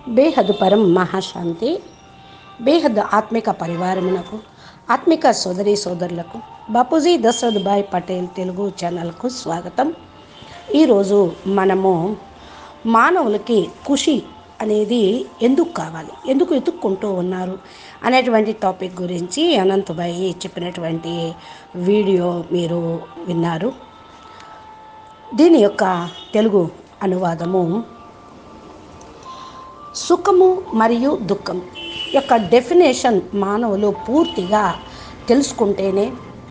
బేహద్ పరం మహాశాంతి బేహద్ ఆత్మిక పరివారమునకు ఆత్మిక సోదరి సోదరులకు బాపూజీ దశరథ్ భాయ్ పటేల్ తెలుగు ఛానల్కు స్వాగతం ఈరోజు మనము మానవులకి ఖుషి అనేది ఎందుకు కావాలి ఎందుకు వెతుక్కుంటూ ఉన్నారు అనేటువంటి టాపిక్ గురించి అనంతభాయి చెప్పినటువంటి వీడియో మీరు విన్నారు దీని యొక్క తెలుగు అనువాదము సుఖము మరియు దుఃఖం యొక్క డెఫినేషన్ మానవులు పూర్తిగా తెలుసుకుంటేనే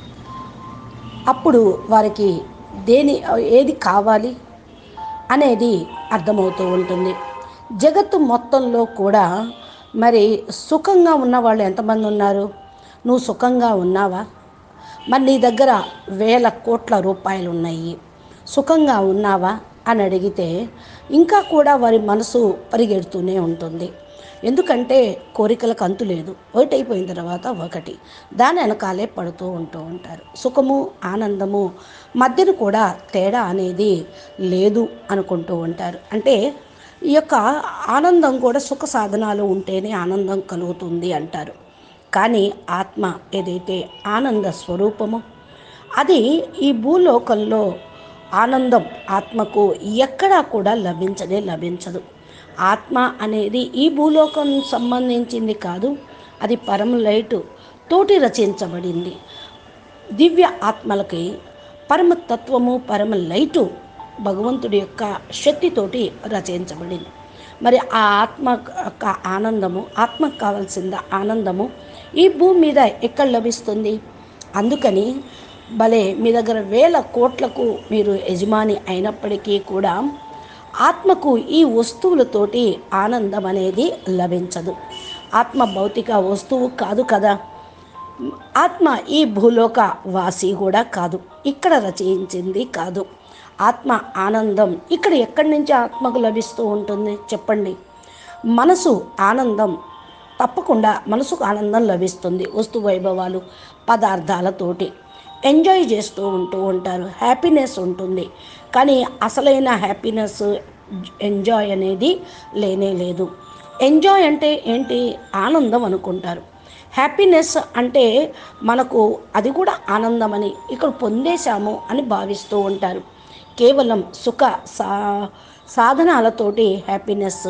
అప్పుడు వారికి దేని ఏది కావాలి అనేది అర్థమవుతూ ఉంటుంది జగత్తు మొత్తంలో కూడా మరి సుఖంగా ఉన్న వాళ్ళు ఎంతమంది ఉన్నారు నువ్వు సుఖంగా ఉన్నావా మరి నీ దగ్గర వేల కోట్ల రూపాయలు ఉన్నాయి సుఖంగా ఉన్నావా అని అడిగితే ఇంకా కూడా వారి మనసు పరిగెడుతూనే ఉంటుంది ఎందుకంటే కోరికలకు అంతు లేదు ఒకటి అయిపోయిన తర్వాత ఒకటి దాని వెనకాలే పడుతూ ఉంటూ ఉంటారు సుఖము ఆనందము మధ్యన కూడా తేడా అనేది లేదు అనుకుంటూ ఉంటారు అంటే ఈ యొక్క ఆనందం కూడా సుఖ సాధనాలు ఉంటేనే ఆనందం కలుగుతుంది అంటారు కానీ ఆత్మ ఏదైతే ఆనంద స్వరూపమో అది ఈ భూలోకంలో ఆనందం ఆత్మకు ఎక్కడా కూడా లభించనే లభించదు ఆత్మ అనేది ఈ భూలోకం సంబంధించింది కాదు అది పరమ లైటు తోటి రచించబడింది దివ్య ఆత్మలకి పరమతత్వము పరమ లైటు భగవంతుడి యొక్క శక్తితోటి రచించబడింది మరి ఆ ఆత్మ యొక్క ఆనందము ఆత్మకు కావాల్సిన ఆనందము ఈ భూమి మీద ఎక్కడ లభిస్తుంది అందుకని భలే మీ దగ్గర వేల కోట్లకు మీరు యజమాని అయినప్పటికీ కూడా ఆత్మకు ఈ వస్తువులతోటి ఆనందం అనేది లభించదు ఆత్మ భౌతిక వస్తువు కాదు కదా ఆత్మ ఈ భూలోక వాసి కూడా కాదు ఇక్కడ రచయించింది కాదు ఆత్మ ఆనందం ఇక్కడ ఎక్కడి నుంచి ఆత్మకు లభిస్తూ ఉంటుంది చెప్పండి మనసు ఆనందం తప్పకుండా మనసుకు ఆనందం లభిస్తుంది వస్తు వైభవాలు పదార్థాలతోటి ఎంజాయ్ చేస్తూ ఉంటూ ఉంటారు హ్యాపీనెస్ ఉంటుంది కానీ అసలైన హ్యాపీనెస్ ఎంజాయ్ అనేది లేనే లేదు ఎంజాయ్ అంటే ఏంటి ఆనందం అనుకుంటారు హ్యాపీనెస్ అంటే మనకు అది కూడా ఆనందమని ఇక్కడ పొందేశాము అని భావిస్తూ ఉంటారు కేవలం సుఖ సా సాధనాలతోటి హ్యాపీనెస్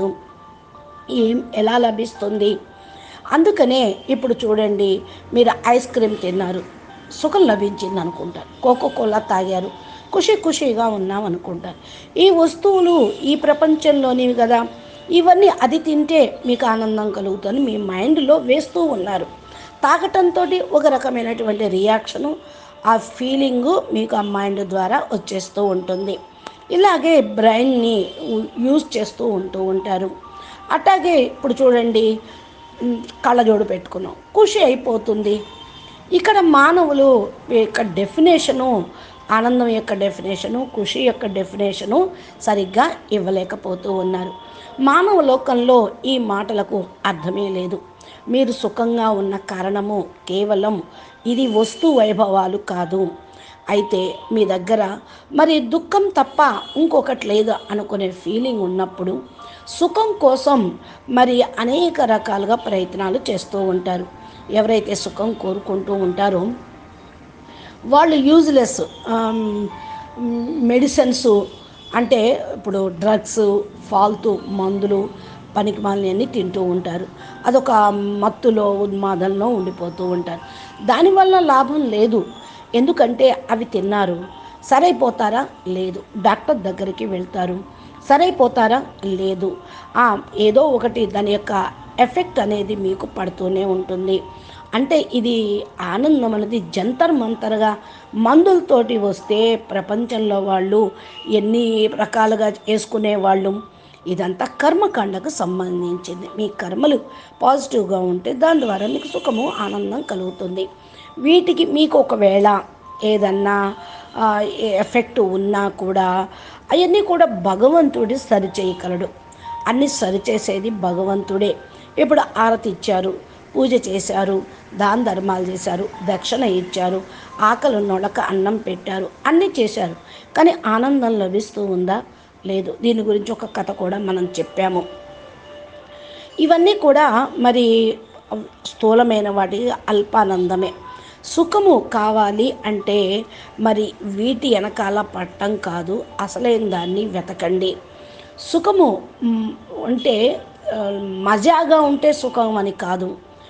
ఏం ఎలా లభిస్తుంది అందుకనే ఇప్పుడు చూడండి మీరు ఐస్ క్రీమ్ తిన్నారు సుఖం లభించింది అనుకుంటారు కోకో కోలా తాగారు ఖుషి ఖుషిగా ఉన్నాం అనుకుంటారు ఈ వస్తువులు ఈ ప్రపంచంలోనివి కదా ఇవన్నీ అది తింటే మీకు ఆనందం కలుగుతుంది మీ మైండ్లో వేస్తూ ఉన్నారు తాగటంతో ఒక రకమైనటువంటి రియాక్షను ఆ ఫీలింగు మీకు ఆ మైండ్ ద్వారా వచ్చేస్తూ ఉంటుంది ఇలాగే బ్రెయిన్ని యూజ్ చేస్తూ ఉంటూ ఉంటారు అట్లాగే ఇప్పుడు చూడండి కళ్ళజోడు పెట్టుకున్నాం ఖుషి అయిపోతుంది ఇక్కడ మానవులు యొక్క డెఫినేషను ఆనందం యొక్క డెఫినేషను ఖుషి యొక్క డెఫినేషను సరిగ్గా ఇవ్వలేకపోతూ ఉన్నారు మానవ లోకంలో ఈ మాటలకు అర్థమే లేదు మీరు సుఖంగా ఉన్న కారణము కేవలం ఇది వస్తు వైభవాలు కాదు అయితే మీ దగ్గర మరి దుఃఖం తప్ప ఇంకొకటి లేదు అనుకునే ఫీలింగ్ ఉన్నప్పుడు సుఖం కోసం మరి అనేక రకాలుగా ప్రయత్నాలు చేస్తూ ఉంటారు ఎవరైతే సుఖం కోరుకుంటూ ఉంటారో వాళ్ళు యూజ్లెస్ మెడిసిన్స్ అంటే ఇప్పుడు డ్రగ్స్ ఫాల్తూ మందులు పనికి అన్నీ తింటూ ఉంటారు అదొక మత్తులో ఉన్మాదంలో ఉండిపోతూ ఉంటారు దానివల్ల లాభం లేదు ఎందుకంటే అవి తిన్నారు సరైపోతారా లేదు డాక్టర్ దగ్గరికి వెళ్తారు సరైపోతారా లేదు ఏదో ఒకటి దాని యొక్క ఎఫెక్ట్ అనేది మీకు పడుతూనే ఉంటుంది అంటే ఇది ఆనందం అనేది జంతర్ మంతర్గా మందులతోటి వస్తే ప్రపంచంలో వాళ్ళు ఎన్ని రకాలుగా వేసుకునే వాళ్ళు ఇదంతా కర్మకాండకు సంబంధించింది మీ కర్మలు పాజిటివ్గా ఉంటే దాని ద్వారా మీకు సుఖము ఆనందం కలుగుతుంది వీటికి మీకు ఒకవేళ ఏదన్నా ఎఫెక్ట్ ఉన్నా కూడా అవన్నీ కూడా భగవంతుడి సరిచేయగలడు అన్ని సరిచేసేది భగవంతుడే ఇప్పుడు ఆరతి ఇచ్చారు పూజ చేశారు దాన ధర్మాలు చేశారు దక్షిణ ఇచ్చారు ఆకలి ఉన్నోళ్ళకి అన్నం పెట్టారు అన్నీ చేశారు కానీ ఆనందం లభిస్తూ ఉందా లేదు దీని గురించి ఒక కథ కూడా మనం చెప్పాము ఇవన్నీ కూడా మరి స్థూలమైన వాటి అల్పానందమే సుఖము కావాలి అంటే మరి వీటి వెనకాల పట్టం కాదు అసలైన దాన్ని వెతకండి సుఖము మ్, అంటే ఆ, మజాగా ఉంటే సుఖం అని కాదు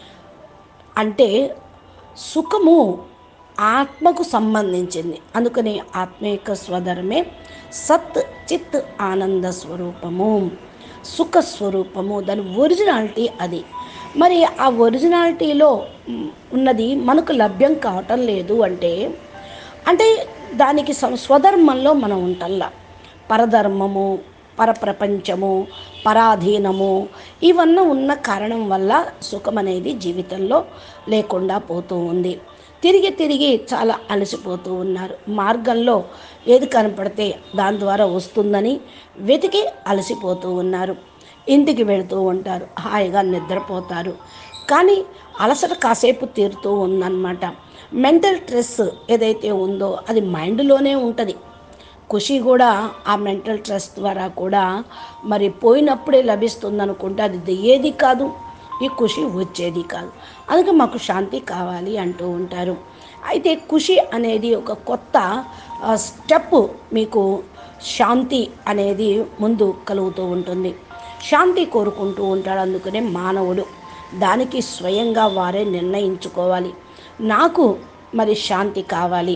అంటే సుఖము ఆత్మకు సంబంధించింది అందుకని ఆత్మ యొక్క స్వధర్మే సత్ చిత్ ఆనంద స్వరూపము సుఖ స్వరూపము దాని ఒరిజినాలిటీ అది మరి ఆ ఒరిజినాలిటీలో మ్, ఉన్నది మనకు లభ్యం కావటం లేదు అంటే అంటే దానికి సం- స్వధర్మంలో మనం ఉంటల్లా పరధర్మము పరప్రపంచము పరాధీనము ఇవన్నీ ఉన్న కారణం వల్ల సుఖం అనేది జీవితంలో లేకుండా పోతూ ఉంది తిరిగి తిరిగి చాలా అలసిపోతూ ఉన్నారు మార్గంలో ఏది కనపడితే దాని ద్వారా వస్తుందని వెతికి అలసిపోతూ ఉన్నారు ఇంటికి వెళుతూ ఉంటారు హాయిగా నిద్రపోతారు కానీ అలసట కాసేపు తీరుతూ ఉందన్నమాట మెంటల్ స్ట్రెస్ ఏదైతే ఉందో అది మైండ్లోనే ఉంటుంది ఖుషి కూడా ఆ మెంటల్ స్ట్రెస్ ద్వారా కూడా మరి పోయినప్పుడే లభిస్తుంది అనుకుంటే అది ఏది కాదు ఈ ఖుషి వచ్చేది కాదు అందుకే మాకు శాంతి కావాలి అంటూ ఉంటారు అయితే ఖుషి అనేది ఒక కొత్త ఆ, స్టెప్ మీకు శాంతి అనేది ముందు కలుగుతూ ఉంటుంది శాంతి కోరుకుంటూ ఉంటాడు అందుకనే మానవుడు దానికి స్వయంగా వారే నిర్ణయించుకోవాలి నాకు మరి శాంతి కావాలి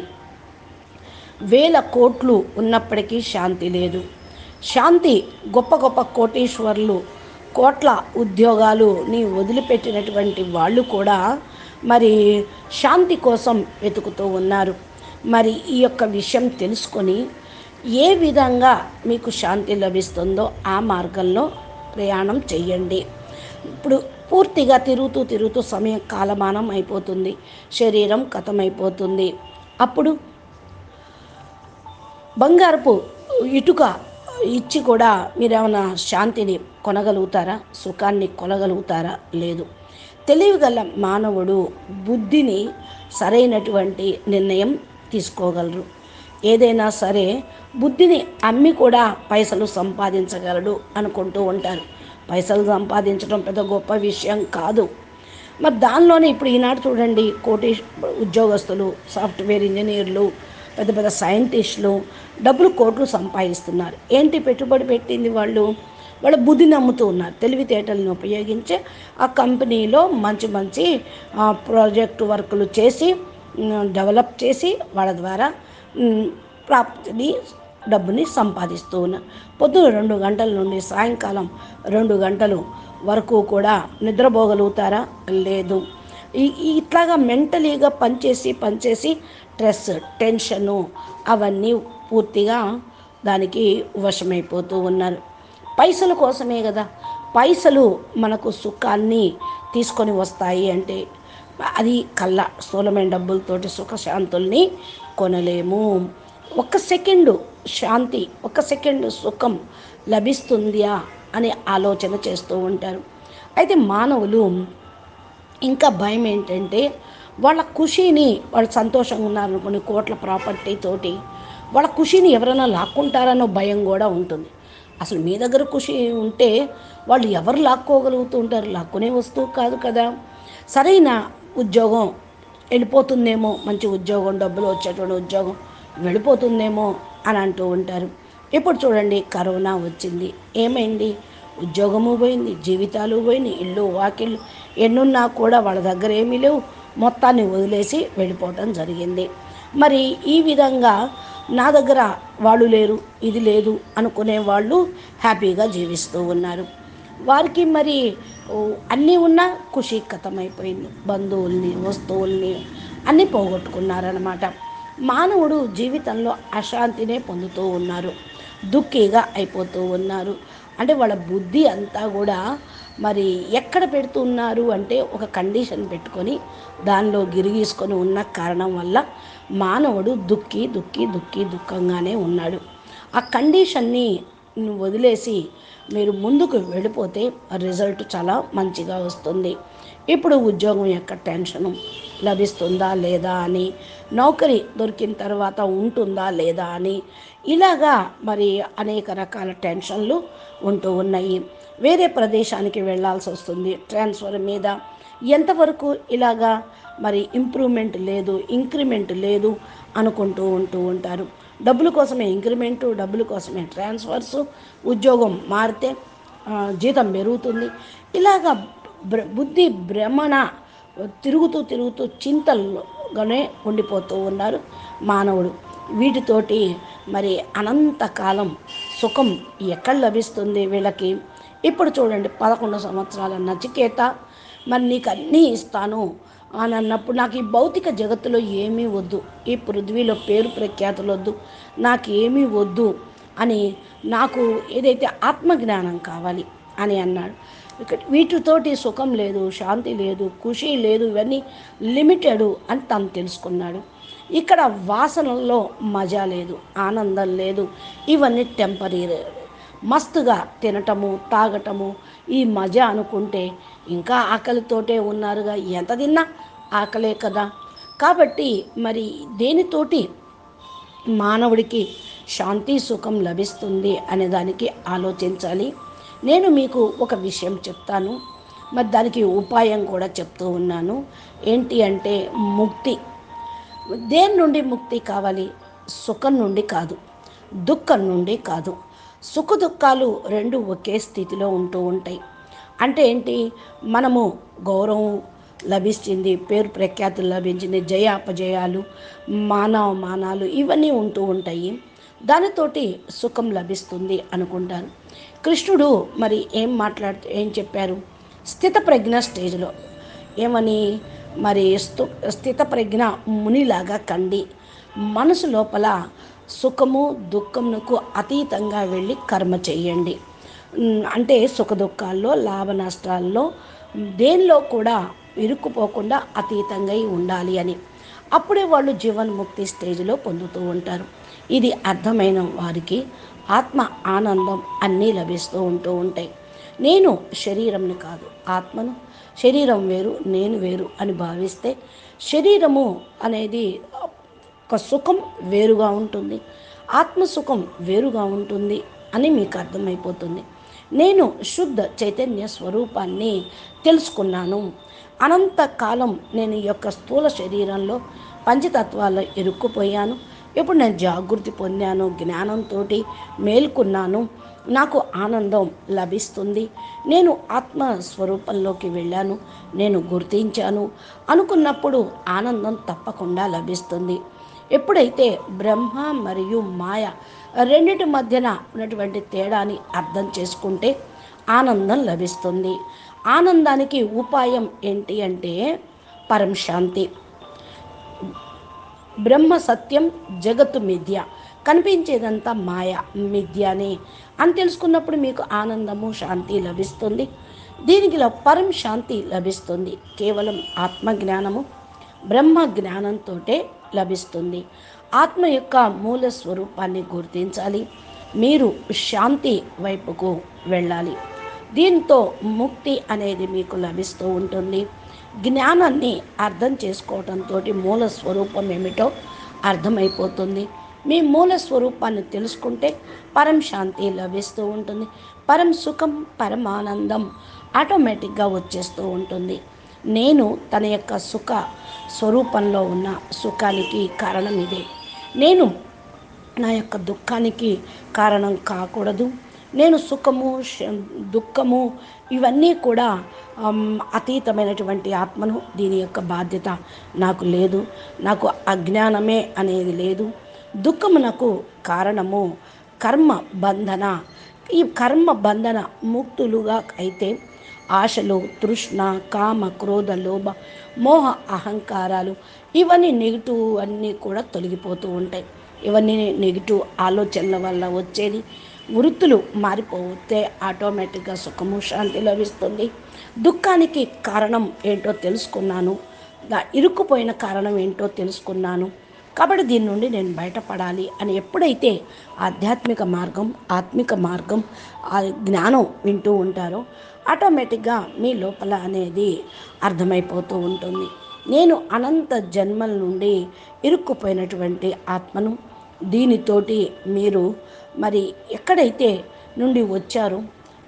వేల కోట్లు ఉన్నప్పటికీ శాంతి లేదు శాంతి గొప్ప గొప్ప కోటీశ్వర్లు కోట్ల ఉద్యోగాలుని వదిలిపెట్టినటువంటి వాళ్ళు కూడా మరి శాంతి కోసం వెతుకుతూ ఉన్నారు మరి ఈ యొక్క విషయం తెలుసుకొని ఏ విధంగా మీకు శాంతి లభిస్తుందో ఆ మార్గంలో ప్రయాణం చెయ్యండి ఇప్పుడు పూర్తిగా తిరుగుతూ తిరుగుతూ సమయం కాలమానం అయిపోతుంది శరీరం కథమైపోతుంది అప్పుడు బంగారపు ఇటుక ఇచ్చి కూడా మీరేమైనా శాంతిని కొనగలుగుతారా సుఖాన్ని కొనగలుగుతారా లేదు తెలివిగల మానవుడు బుద్ధిని సరైనటువంటి నిర్ణయం తీసుకోగలరు ఏదైనా సరే బుద్ధిని అమ్మి కూడా పైసలు సంపాదించగలడు అనుకుంటూ ఉంటారు పైసలు సంపాదించడం పెద్ద గొప్ప విషయం కాదు మరి దానిలోనే ఇప్పుడు ఈనాడు చూడండి కోటి ఉద్యోగస్తులు సాఫ్ట్వేర్ ఇంజనీర్లు పెద్ద పెద్ద సైంటిస్టులు డబ్బులు కోట్లు సంపాదిస్తున్నారు ఏంటి పెట్టుబడి పెట్టింది వాళ్ళు వాళ్ళ బుద్ధిని నమ్ముతూ ఉన్నారు తెలివితేటలను ఉపయోగించి ఆ కంపెనీలో మంచి మంచి ఆ, ప్రాజెక్ట్ వర్కులు చేసి ఉమ్, డెవలప్ చేసి వాళ్ళ ద్వారా ఉమ్, ప్రాప్తిని డబ్బుని సంపాదిస్తూ ఉన్నారు పొద్దున రెండు గంటల నుండి సాయంకాలం రెండు గంటలు వరకు కూడా నిద్రపోగలుగుతారా లేదు ఈ ఈ ఇట్లాగా మెంటలీగా పనిచేసి పనిచేసి స్ట్రెస్ టెన్షను అవన్నీ పూర్తిగా దానికి వశమైపోతూ ఉన్నారు పైసల కోసమే కదా పైసలు మనకు సుఖాన్ని తీసుకొని వస్తాయి అంటే అది కళ్ళ స్థూలమైన డబ్బులతోటి సుఖశాంతుల్ని కొనలేము ఒక్క సెకండు శాంతి ఒక సెకండ్ సుఖం లభిస్తుందా అని ఆలోచన చేస్తూ ఉంటారు అయితే మానవులు ఇంకా భయం ఏంటంటే వాళ్ళ ఖుషీని వాళ్ళు సంతోషంగా ఉన్నారనుకోండి కోట్ల ప్రాపర్టీ తోటి వాళ్ళ ఖుషీని ఎవరైనా లాక్కుంటారనో భయం కూడా ఉంటుంది అసలు మీ దగ్గర ఖుషి ఉంటే వాళ్ళు ఎవరు లాక్కోగలుగుతూ ఉంటారు లాక్కునే వస్తువు కాదు కదా సరైన ఉద్యోగం వెళ్ళిపోతుందేమో మంచి ఉద్యోగం డబ్బులు వచ్చేటువంటి ఉద్యోగం వెళ్ళిపోతుందేమో అని అంటూ ఉంటారు ఇప్పుడు చూడండి కరోనా వచ్చింది ఏమైంది ఉద్యోగము పోయింది జీవితాలు పోయినాయి ఇల్లు వాకిళ్ళు ఎన్నున్నా కూడా వాళ్ళ దగ్గర ఏమీ లేవు మొత్తాన్ని వదిలేసి వెళ్ళిపోవటం జరిగింది మరి ఈ విధంగా నా దగ్గర వాళ్ళు లేరు ఇది లేదు అనుకునే వాళ్ళు హ్యాపీగా జీవిస్తూ ఉన్నారు వారికి మరి ఓ, అన్నీ ఉన్నా ఖుషి కథమైపోయింది బంధువుల్ని వస్తువుల్ని అన్నీ పోగొట్టుకున్నారనమాట మానవుడు జీవితంలో అశాంతినే పొందుతూ ఉన్నారు దుఃఖిగా అయిపోతూ ఉన్నారు అంటే వాళ్ళ బుద్ధి అంతా కూడా మరి ఎక్కడ పెడుతున్నారు అంటే ఒక కండిషన్ పెట్టుకొని దానిలో గిరిగీసుకొని ఉన్న కారణం వల్ల మానవుడు దుఃఖి దుఃఖి దుఃఖి దుఃఖంగానే ఉన్నాడు ఆ కండిషన్ని వదిలేసి మీరు ముందుకు వెళ్ళిపోతే రిజల్ట్ చాలా మంచిగా వస్తుంది ఇప్పుడు ఉద్యోగం యొక్క టెన్షను లభిస్తుందా లేదా అని నౌకరీ దొరికిన తర్వాత ఉంటుందా లేదా అని ఇలాగా మరి అనేక రకాల టెన్షన్లు ఉంటూ ఉన్నాయి వేరే ప్రదేశానికి వెళ్ళాల్సి వస్తుంది ట్రాన్స్ఫర్ మీద ఎంతవరకు ఇలాగా మరి ఇంప్రూవ్మెంట్ లేదు ఇంక్రిమెంట్ లేదు అనుకుంటూ ఉంటూ ఉంటారు డబ్బుల కోసమే ఇంక్రిమెంటు డబ్బుల కోసమే ట్రాన్స్ఫర్స్ ఉద్యోగం మారితే ఆ, జీతం పెరుగుతుంది ఇలాగా భ్ర బుద్ధి భ్రమణ తిరుగుతూ తిరుగుతూ చింతల్లోనే ఉండిపోతూ ఉన్నారు మానవుడు వీటితోటి మరి అనంతకాలం సుఖం ఎక్కడ లభిస్తుంది వీళ్ళకి ఇప్పుడు చూడండి పదకొండు సంవత్సరాల నచికేత మరి నీకు అన్నీ ఇస్తాను అని అన్నప్పుడు నాకు ఈ భౌతిక జగత్తులో ఏమీ వద్దు ఈ పృథ్వీలో పేరు ప్రఖ్యాతులు వద్దు నాకు ఏమీ వద్దు అని నాకు ఏదైతే ఆత్మజ్ఞానం కావాలి అని అన్నాడు ఇక్కడ వీటితోటి సుఖం లేదు శాంతి లేదు ఖుషి లేదు ఇవన్నీ లిమిటెడ్ అని తను తెలుసుకున్నాడు ఇక్కడ వాసనల్లో మజా లేదు ఆనందం లేదు ఇవన్నీ టెంపరీ మస్తుగా తినటము తాగటము ఈ మజా అనుకుంటే ఇంకా ఆకలితోటే ఉన్నారుగా ఎంత తిన్నా ఆకలే కదా కాబట్టి మరి దేనితోటి మానవుడికి శాంతి సుఖం లభిస్తుంది అనే దానికి ఆలోచించాలి నేను మీకు ఒక విషయం చెప్తాను మరి దానికి ఉపాయం కూడా చెప్తూ ఉన్నాను ఏంటి అంటే ముక్తి దేని నుండి ముక్తి కావాలి సుఖం నుండి కాదు దుఃఖం నుండి కాదు సుఖ దుఃఖాలు రెండు ఒకే స్థితిలో ఉంటూ ఉంటాయి అంటే ఏంటి మనము గౌరవం లభిస్తుంది పేరు ప్రఖ్యాతులు లభించింది జయ అపజయాలు మానవ మానాలు ఇవన్నీ ఉంటూ ఉంటాయి దానితోటి సుఖం లభిస్తుంది అనుకుంటారు కృష్ణుడు మరి ఏం మాట్లాడుతూ ఏం చెప్పారు స్థిత ప్రజ్ఞ స్టేజ్లో ఏమని మరి స్థు స్థిత ప్రజ్ఞ మునిలాగా కండి మనసు లోపల సుఖము దుఃఖమునకు అతీతంగా వెళ్ళి కర్మ చేయండి ఉమ్, అంటే సుఖ దుఃఖాల్లో లాభ నష్టాల్లో దేనిలో కూడా ఇరుక్కుపోకుండా అతీతంగా ఉండాలి అని అప్పుడే వాళ్ళు జీవన్ముక్తి స్టేజ్లో పొందుతూ ఉంటారు ఇది అర్థమైన వారికి ఆత్మ ఆనందం అన్నీ లభిస్తూ ఉంటూ ఉంటాయి నేను శరీరంని కాదు ఆత్మను శరీరం వేరు నేను వేరు అని భావిస్తే శరీరము అనేది ఒక సుఖం వేరుగా ఉంటుంది ఆత్మ సుఖం వేరుగా ఉంటుంది అని మీకు అర్థమైపోతుంది నేను శుద్ధ చైతన్య స్వరూపాన్ని తెలుసుకున్నాను అనంతకాలం నేను ఈ యొక్క స్థూల శరీరంలో పంచతత్వాల్లో ఇరుక్కుపోయాను ఇప్పుడు నేను జాగృతి పొందాను జ్ఞానంతో మేల్కొన్నాను నాకు ఆనందం లభిస్తుంది నేను ఆత్మ స్వరూపంలోకి వెళ్ళాను నేను గుర్తించాను అనుకున్నప్పుడు ఆనందం తప్పకుండా లభిస్తుంది ఎప్పుడైతే బ్రహ్మ మరియు మాయ రెండిటి మధ్యన ఉన్నటువంటి తేడాని అర్థం చేసుకుంటే ఆనందం లభిస్తుంది ఆనందానికి ఉపాయం ఏంటి అంటే పరం శాంతి బ్రహ్మ సత్యం జగత్తు మిథ్య కనిపించేదంతా మాయ మిథ్యానే అని తెలుసుకున్నప్పుడు మీకు ఆనందము శాంతి లభిస్తుంది దీనికి ల- పరం శాంతి లభిస్తుంది కేవలం ఆత్మజ్ఞానము బ్రహ్మ జ్ఞానంతో లభిస్తుంది ఆత్మ యొక్క మూల స్వరూపాన్ని గుర్తించాలి మీరు శాంతి వైపుకు వెళ్ళాలి దీంతో ముక్తి అనేది మీకు లభిస్తూ ఉంటుంది జ్ఞానాన్ని అర్థం చేసుకోవడంతో మూల స్వరూపం ఏమిటో అర్థమైపోతుంది మీ మూల స్వరూపాన్ని తెలుసుకుంటే పరం శాంతి లభిస్తూ ఉంటుంది పరం సుఖం పరమానందం ఆటోమేటిక్గా వచ్చేస్తూ ఉంటుంది నేను తన యొక్క సుఖ స్వరూపంలో ఉన్న సుఖానికి కారణం ఇదే నేను నా యొక్క దుఃఖానికి కారణం కాకూడదు నేను సుఖము శ- దుఃఖము ఇవన్నీ కూడా ఆమ్, అతీతమైనటువంటి ఆత్మను దీని యొక్క బాధ్యత నాకు లేదు నాకు అజ్ఞానమే అనేది లేదు దుఃఖమునకు కారణము కర్మ బంధన ఈ కర్మ బంధన ముక్తులుగా అయితే ఆశలు తృష్ణ కామ క్రోధ లోభ మోహ అహంకారాలు ఇవన్నీ నెగిటివ్ అన్నీ కూడా తొలగిపోతూ ఉంటాయి ఇవన్నీ నెగిటివ్ ఆలోచనల వల్ల వచ్చేది వృత్తులు మారిపోతే ఆటోమేటిక్గా సుఖము శాంతి లభిస్తుంది దుఃఖానికి కారణం ఏంటో తెలుసుకున్నాను దా ఇరుక్కుపోయిన కారణం ఏంటో తెలుసుకున్నాను కాబట్టి దీని నుండి నేను బయటపడాలి అని ఎప్పుడైతే ఆధ్యాత్మిక మార్గం ఆత్మిక మార్గం ఆ జ్ఞానం వింటూ ఉంటారో ఆటోమేటిక్గా మీ లోపల అనేది అర్థమైపోతూ ఉంటుంది నేను అనంత జన్మల నుండి ఇరుక్కుపోయినటువంటి ఆత్మను దీనితోటి మీరు మరి ఎక్కడైతే నుండి వచ్చారో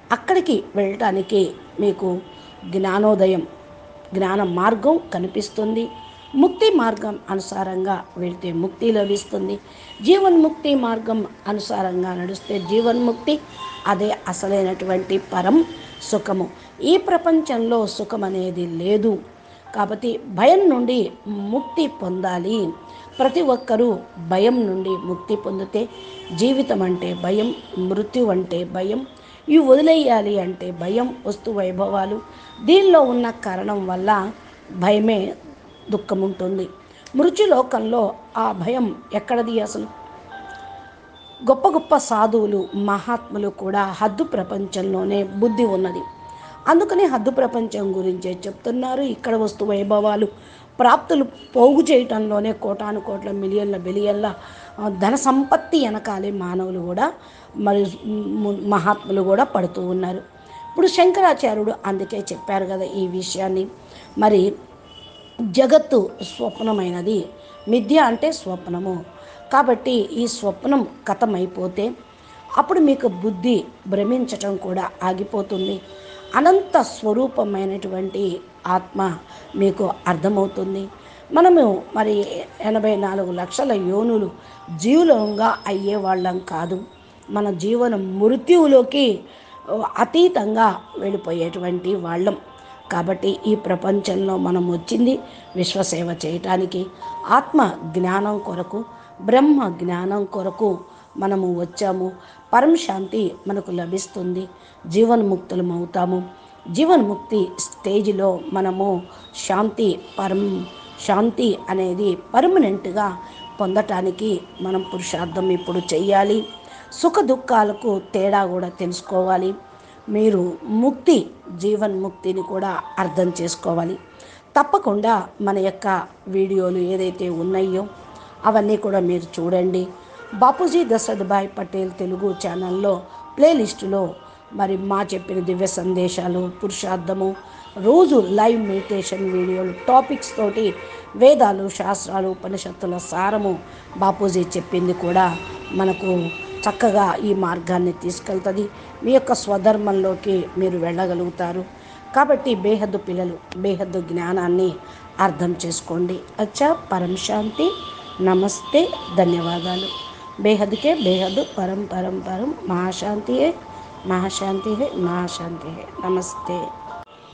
అక్కడికి వెళ్ళటానికి మీకు జ్ఞానోదయం జ్ఞాన మార్గం కనిపిస్తుంది ముక్తి మార్గం అనుసారంగా వెళ్తే ముక్తి లభిస్తుంది జీవన్ముక్తి మార్గం అనుసారంగా నడిస్తే జీవన్ముక్తి అదే అసలైనటువంటి పరం సుఖము ఈ ప్రపంచంలో సుఖం అనేది లేదు కాబట్టి భయం నుండి ముక్తి పొందాలి ప్రతి ఒక్కరూ భయం నుండి ముక్తి పొందితే జీవితం అంటే భయం మృత్యు అంటే భయం ఇవి వదిలేయాలి అంటే భయం వస్తు వైభవాలు దీనిలో ఉన్న కారణం వల్ల భయమే దుఃఖం ఉంటుంది మృత్యులోకంలో ఆ భయం ఎక్కడది అసలు గొప్ప గొప్ప సాధువులు మహాత్ములు కూడా హద్దు ప్రపంచంలోనే బుద్ధి ఉన్నది అందుకని హద్దు ప్రపంచం గురించే చెప్తున్నారు ఇక్కడ వస్తు వైభవాలు ప్రాప్తులు పోగు చేయటంలోనే కోటాను కోట్ల మిలియన్ల బిలియన్ల ఆ, ధన సంపత్తి వెనకాలే మానవులు కూడా మరి ము- మహాత్ములు కూడా పడుతూ ఉన్నారు ఇప్పుడు శంకరాచార్యుడు అందుకే చెప్పారు కదా ఈ విషయాన్ని మరి జగత్తు స్వప్నమైనది మిథ్య అంటే స్వప్నము కాబట్టి ఈ స్వప్నం కథమైపోతే అప్పుడు మీకు బుద్ధి భ్రమించటం కూడా ఆగిపోతుంది అనంత స్వరూపమైనటువంటి ఆత్మ మీకు అర్థమవుతుంది మనము మరి ఎనభై నాలుగు లక్షల యోనులు జీవులంగా అయ్యే వాళ్ళం కాదు మన జీవనం మృత్యువులోకి అతీతంగా వెళ్ళిపోయేటువంటి వాళ్ళం కాబట్టి ఈ ప్రపంచంలో మనం వచ్చింది విశ్వసేవ చేయటానికి ఆత్మ జ్ఞానం కొరకు బ్రహ్మ జ్ఞానం కొరకు మనము వచ్చాము పరం శాంతి మనకు లభిస్తుంది జీవన్ముక్తులం అవుతాము జీవన్ముక్తి స్టేజ్లో మనము శాంతి పరం శాంతి అనేది పర్మనెంట్గా పొందటానికి మనం పురుషార్థం ఇప్పుడు చెయ్యాలి సుఖ దుఃఖాలకు తేడా కూడా తెలుసుకోవాలి మీరు ముక్తి జీవన్ముక్తిని కూడా అర్థం చేసుకోవాలి తప్పకుండా మన యొక్క వీడియోలు ఏదైతే ఉన్నాయో అవన్నీ కూడా మీరు చూడండి బాపూజీ దశరథ్ భాయ్ పటేల్ తెలుగు ఛానల్లో ప్లేలిస్టులో మరి మా చెప్పిన దివ్య సందేశాలు పురుషార్థము రోజు లైవ్ మెడిటేషన్ వీడియోలు టాపిక్స్ తోటి వేదాలు శాస్త్రాలు ఉపనిషత్తుల సారము బాపూజీ చెప్పింది కూడా మనకు చక్కగా ఈ మార్గాన్ని తీసుకెళ్తుంది మీ యొక్క స్వధర్మంలోకి మీరు వెళ్ళగలుగుతారు కాబట్టి బేహద్దు పిల్లలు బేహద్దు జ్ఞానాన్ని అర్థం చేసుకోండి అచ్చా పరం శాంతి నమస్తే ధన్యవాదాలు బేహద్కే బేహద్దు పరం పరం పరం మహాశాంతి హే మహాశాంతి హే మహాశాంతి హే నమస్తే